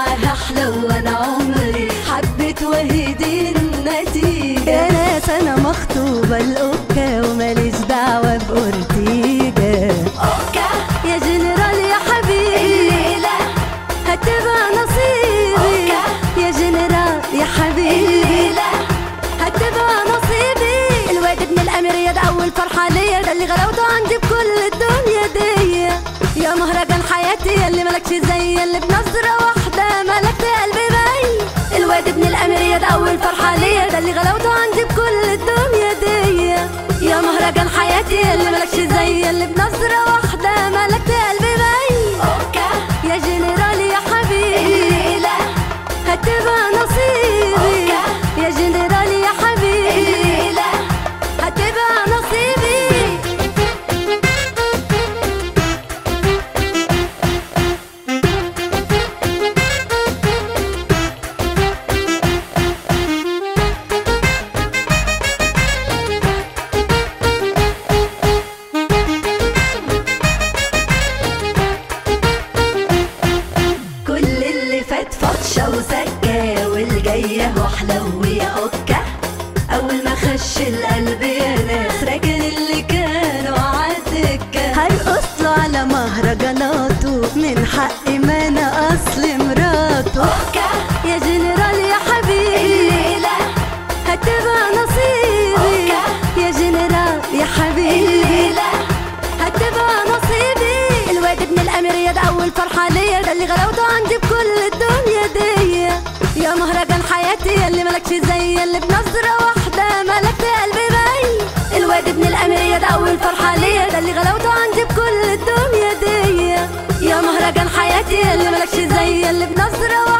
معاها احلى وانا عمري حبيت وهدي النتيجة يا ناس انا مخطوبة الاوكا وماليش دعوة باورتيجا اوكا يا جنرال يا حبيبي الليلة هتبقى نصيبي أوكا. يا جنرال يا حبيبي الليلة هتبقى نصيبي الواد ابن الامير ده اول فرحة ليا ده اللي غلاوته عندي بكل الدنيا دي يا مهرجان حياتي اللي ملكش زي اللي بنظرة واحدة ملكت قلبي باي الواد ابن الامير ده اول فرحة ليا ده اللي غلاوته عندي بكل الدنيا دي يا مهرجان حياتي اللي ملكش زي اللي بنظرة واحدة ملكت قلبي باي اوكا يا جنرال يا حبيبي الليلة هتبقى نصيبي أوكا. يا جنرال يا حبيبي الليلة هتبقى نصيبي كل اللي فات فتشة وسكة والجاية وحلو يا اوكا اول ما خش القلب يا ناس راجل اللي كانوا عالدكة هرقص له على مهرجاناته من حقي ما انا اصل مراته اوكا يا جنرال يا حبيبي الليلة هتبقى نصيبي أوكا. يا جنرال يا حبيبي الليلة هتبقى نصيبي الواد ابن الامير ده اول فرحة ليا ده اللي غلاوته عندي بكل الدنيا دي يا مهرجان حياتي اللي ملكش زي اللي بنظرة واحدة ملكت قلبي باي الواد ابن الامير ده اول فرحة ليا ده اللي غلاوته عندي بكل الدنيا دي يا مهرجان حياتي اللي ملكش زي اللي بنظرة